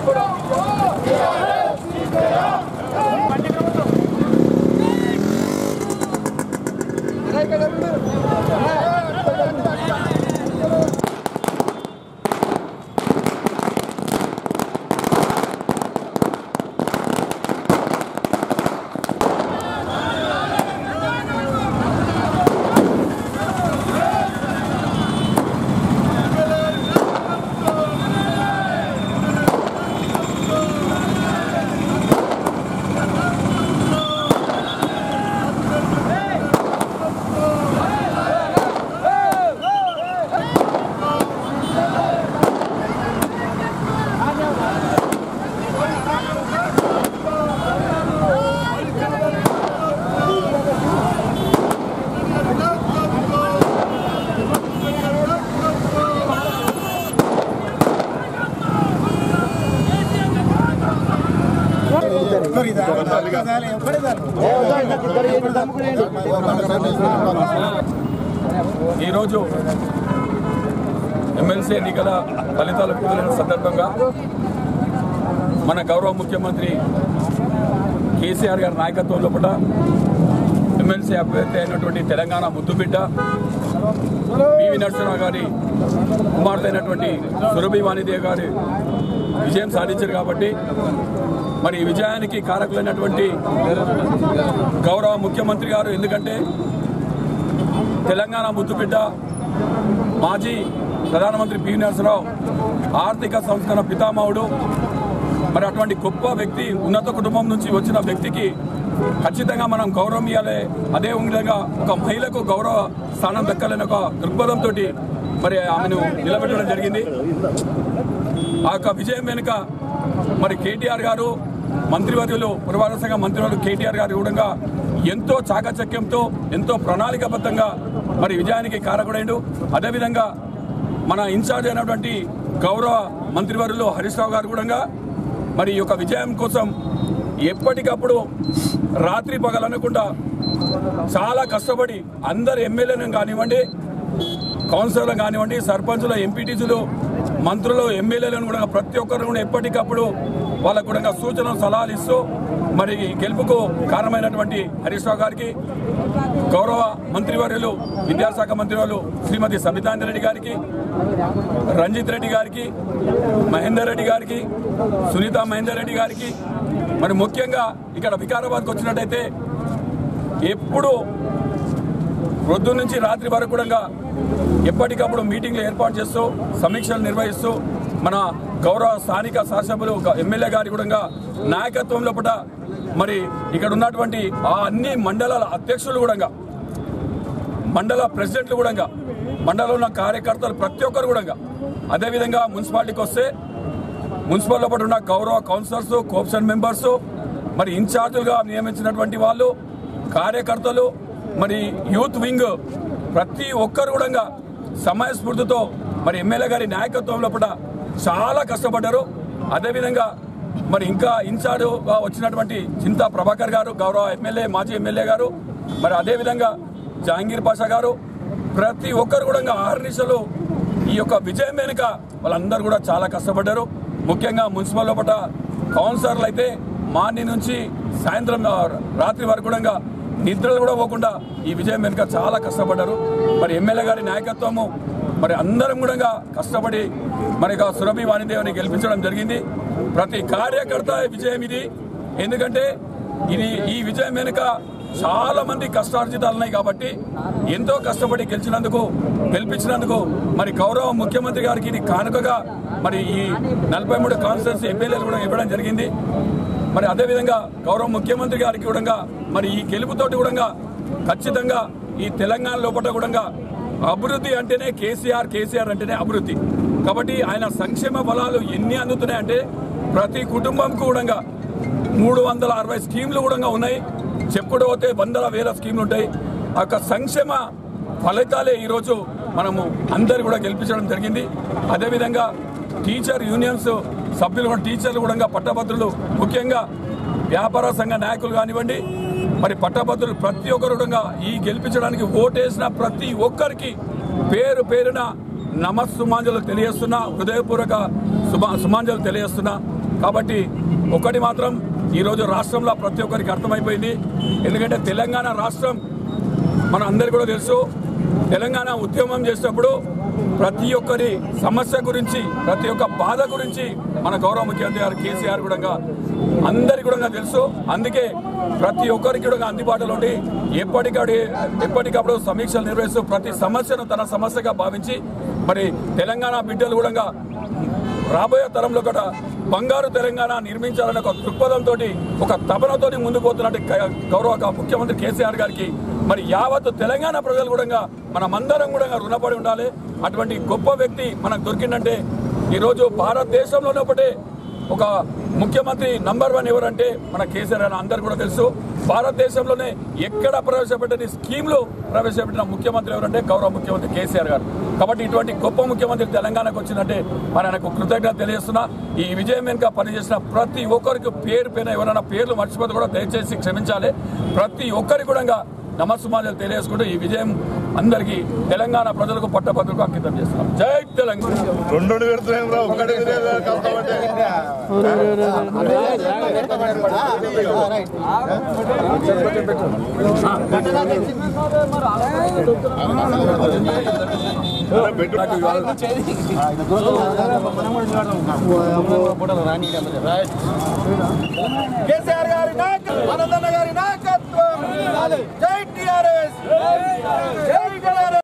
ఈరోజు ఎమ్మెల్సీ ఎన్నికల ఫలితాలు విడుదలైన సందర్భంగా మన గౌరవ ముఖ్యమంత్రి కేసీఆర్ గారి నాయకత్వం లోపల ఎమ్మెల్సీ అభ్యర్థి అయినటువంటి తెలంగాణ ముద్దుబిడ్డ పివి నరసింహరావు గారి కుమార్తె అయినటువంటి సురభి వాణిదేవి గారి విజయం సాధించారు కాబట్టి మరి ఈ విజయానికి కారకులైనటువంటి గౌరవ ముఖ్యమంత్రి గారు ఎందుకంటే తెలంగాణ ముద్దుబిడ్డ మాజీ ప్రధానమంత్రి పివి నరసింహరావు ఆర్థిక సంస్కరణ పితామహుడు మరి అటువంటి గొప్ప వ్యక్తి ఉన్నత కుటుంబం నుంచి వచ్చిన వ్యక్తికి ఖచ్చితంగా మనం గౌరవం ఇవ్వాలి అదే విధంగా ఒక మహిళకు గౌరవ స్థానం దక్కాలని ఒక దృక్పథంతో మరి ఆమెను నిలబెట్టడం జరిగింది ఆ యొక్క విజయం వెనుక మరి కేటీఆర్ గారు మంత్రివర్యులు పురపాలక సంఘ మంత్రివర్యులు కేటీఆర్ గారు కూడా ఎంతో చాకచక్యంతో ఎంతో ప్రణాళికాబద్ధంగా మరి విజయానికి కారకుడైండు అదేవిధంగా మన ఇన్ఛార్జ్ అయినటువంటి గౌరవ మంత్రివర్యులు హరీష్ రావు గారు కూడా మరి ఈ యొక్క విజయం కోసం ఎప్పటికప్పుడు రాత్రి పగలనకుండా చాలా కష్టపడి అందరు ఎమ్మెల్యేలను కానివ్వండి కౌన్సిలర్లు కానివ్వండి సర్పంచులు ఎంపీటీసీలు మంత్రులు ఎమ్మెల్యేలను కూడా ప్రతి ఒక్కరు కూడా ఎప్పటికప్పుడు వాళ్ళకు కూడా సూచనలు సలహాలు ఇస్తూ మరి ఈ గెలుపుకు కారణమైనటువంటి హరీష్ రావు గారికి గౌరవ మంత్రివర్యులు విద్యాశాఖ మంత్రివర్యులు శ్రీమతి సబితాంద్ర రెడ్డి గారికి రంజిత్ రెడ్డి గారికి మహేందర్ రెడ్డి గారికి సునీత మహేందర్ రెడ్డి గారికి మరి ముఖ్యంగా ఇక్కడ వికారాబాద్కి వచ్చినట్టయితే ఎప్పుడు రొద్దు నుంచి రాత్రి వరకు కూడా ఎప్పటికప్పుడు మీటింగ్లు ఏర్పాటు చేస్తూ సమీక్షలు నిర్వహిస్తూ మన గౌరవ స్థానిక శాసనసభ్యులు ఎమ్మెల్యే గారి కూడా నాయకత్వం లోపల మరి ఇక్కడ ఉన్నటువంటి ఆ అన్ని మండలాల అధ్యక్షులు కూడా మండల ప్రెసిడెంట్లు కూడా మండలంలో ఉన్న కార్యకర్తలు ప్రతి ఒక్కరు కూడా అదేవిధంగా మున్సిపాలిటీకి వస్తే మున్సిపల్ లోపల ఉన్న గౌరవ కౌన్సిలర్స్ కోప్షన్ మెంబర్స్ మరి ఇన్ఛార్జులుగా నియమించినటువంటి వాళ్ళు కార్యకర్తలు మరి యూత్ వింగ్ ప్రతి ఒక్కరు కూడా సమయస్ఫూర్తితో మరి ఎమ్మెల్యే గారి నాయకత్వం లోపల చాలా కష్టపడ్డారు అదేవిధంగా మరి ఇంకా ఇన్ఛార్జ్గా వచ్చినటువంటి చింతా ప్రభాకర్ గారు గౌరవ ఎమ్మెల్యే మాజీ ఎమ్మెల్యే గారు మరి అదేవిధంగా జహాంగీర్ పాషా గారు ప్రతి ఒక్కరు కూడా ఆరు నిమిషాలు ఈ యొక్క విజయం వెనుక వాళ్ళందరూ కూడా చాలా కష్టపడ్డారు ముఖ్యంగా మున్సిపల్ లోపల కౌన్సిలర్లు అయితే మార్నింగ్ నుంచి సాయంత్రం ఆ, రాత్రి వరకు కూడా నిద్రలు కూడా పోకుండా ఈ విజయం వెనుక చాలా కష్టపడ్డారు మరి ఎమ్మెల్యే గారి నాయకత్వము మరి అందరం కూడా కష్టపడి మరి ఇక సురభి వాణిదేవిని గెలిపించడం జరిగింది ప్రతి కార్యకర్త విజయం ఇది ఎందుకంటే ఇది ఈ విజయం వెనుక చాలా మంది కష్టార్జితాలు ఉన్నాయి కాబట్టి ఎంతో కష్టపడి గెలిచినందుకు గెలిపించినందుకు మరి గౌరవ ముఖ్యమంత్రి గారికి ఇది కానుకగా మరి ఈ నలభై మూడు కాన్స్టిట్యూన్సీ ఎమ్మెల్యేలు కూడా ఇవ్వడం జరిగింది మరి అదేవిధంగా గౌరవ ముఖ్యమంత్రి గారికి కూడా మరి ఈ గెలుపుతోటి కూడా ఖచ్చితంగా ఈ తెలంగాణ లోపల కూడా అభివృద్ధి అంటేనే కేసీఆర్ కేసీఆర్ అంటేనే అభివృద్ధి కాబట్టి ఆయన సంక్షేమ బలాలు ఎన్ని అందుతున్నాయంటే ప్రతి కుటుంబం కూడా మూడు వందల అరవై స్కీమ్లు కూడా ఉన్నాయి చెప్పుడు పోతే వందల వేల స్కీమ్లు ఉంటాయి ఆ యొక్క సంక్షేమ ఫలితాలే ఈరోజు మనము అందరు కూడా గెలిపించడం జరిగింది అదేవిధంగా టీచర్ యూనియన్స్ సభ్యులు కూడా టీచర్లు కూడా పట్టభద్రులు ముఖ్యంగా వ్యాపార సంఘ నాయకులు కానివ్వండి మరి పట్టభద్రులు ప్రతి ఒక్కరు కూడా ఈ గెలిపించడానికి ఓటేసిన ప్రతి ఒక్కరికి పేరు పేరున నమస్సుమాంజలు తెలియజేస్తున్నా హృదయపూర్వక శుభ సుమాంజలు తెలియజేస్తున్నా కాబట్టి ఒకటి మాత్రం ఈరోజు రాష్ట్రంలో ప్రతి ఒక్కరికి అర్థమైపోయింది ఎందుకంటే తెలంగాణ రాష్ట్రం మన అందరికీ కూడా తెలుసు తెలంగాణ ఉద్యమం చేసేటప్పుడు ప్రతి ఒక్కరి సమస్య గురించి ప్రతి ఒక్క బాధ గురించి మన గౌరవ ముఖ్యమంత్రి గారు కేసీఆర్ కూడా అందరికి కూడా తెలుసు అందుకే ప్రతి ఒక్కరికి కూడా అందుబాటులో ఉండి ఎప్పటికప్పుడు ఎప్పటికప్పుడు సమీక్షలు నిర్వహిస్తూ ప్రతి సమస్యను తన సమస్యగా భావించి మరి తెలంగాణ బిడ్డలు కూడా రాబోయే తరంలో కూడా బంగారు తెలంగాణ నిర్మించాలనే ఒక దృక్పథంతో ఒక తపనతో ముందుకు పోతున్నట్టు క- గౌరవ ముఖ్యమంత్రి కేసీఆర్ గారికి మరి యావత్ తెలంగాణ ప్రజలు కూడా మనమందరం కూడా రుణపడి ఉండాలి అటువంటి గొప్ప వ్యక్తి మనకు దొరికిందంటే ఈరోజు భారతదేశంలోనే ఒకటే ఒక ముఖ్యమంత్రి నంబర్ వన్ ఎవరంటే మన కేసీఆర్ అని అందరు కూడా తెలుసు భారతదేశంలోనే ఎక్కడ ప్రవేశపెట్టని స్కీమ్లు ప్రవేశపెట్టిన ముఖ్యమంత్రి ఎవరంటే గౌరవ ముఖ్యమంత్రి కేసీఆర్ గారు కాబట్టి ఇటువంటి గొప్ప ముఖ్యమంత్రి తెలంగాణకు వచ్చిందంటే మరి ఆయనకు కృతజ్ఞత తెలియజేస్తున్నా ఈ విజయం వెనుక పనిచేసిన ప్రతి ఒక్కరికి పేరు పైన ఎవరైనా పేర్లు మర్చిపోతే కూడా దయచేసి క్షమించాలి ప్రతి ఒక్కరి కూడా నమస్సుమాజలు తెలియజేసుకుంటూ ఈ విజయం అందరికీ తెలంగాణ ప్రజలకు పట్టభద్రులకు అంకితం చేస్తున్నాం జై తెలంగాణ రెండు పెడుతున్నాం రా ఒక్కటే కష్టపడ్డా నాకు ఇవాళ కేసీఆర్ గారి నాయకత్వం ఆనందన్న గారి నాయకత్వం జై టిఆర్ఎస్ జై టిఆర్ఎస్